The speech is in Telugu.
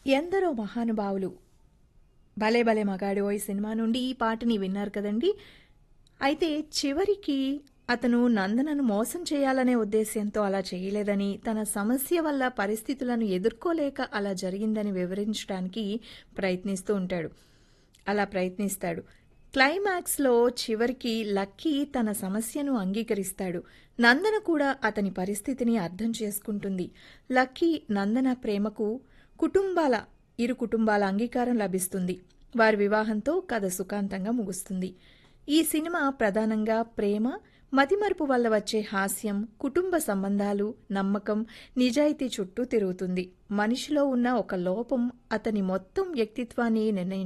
ఎందరో మహానుభావులు భలే భలే మగాడివోయ్ సినిమా నుండి ఈ పాటని విన్నారు కదండి అయితే చివరికి అతను నందనను మోసం చేయాలనే ఉద్దేశ్యంతో అలా చేయలేదని తన సమస్య వల్ల పరిస్థితులను ఎదుర్కోలేక అలా జరిగిందని వివరించడానికి ప్రయత్నిస్తూ ఉంటాడు అలా ప్రయత్నిస్తాడు క్లైమాక్స్లో చివరికి లక్కీ తన సమస్యను అంగీకరిస్తాడు నందన కూడా అతని పరిస్థితిని అర్థం చేసుకుంటుంది లక్కీ నందన ప్రేమకు కుటుంబాల ఇరు కుటుంబాల అంగీకారం లభిస్తుంది వారి వివాహంతో కథ సుఖాంతంగా ముగుస్తుంది ఈ సినిమా ప్రధానంగా ప్రేమ మతిమరుపు వల్ల వచ్చే హాస్యం కుటుంబ సంబంధాలు నమ్మకం నిజాయితీ చుట్టూ తిరుగుతుంది మనిషిలో ఉన్న ఒక లోపం అతని మొత్తం వ్యక్తిత్వాన్ని నిర్ణయించింది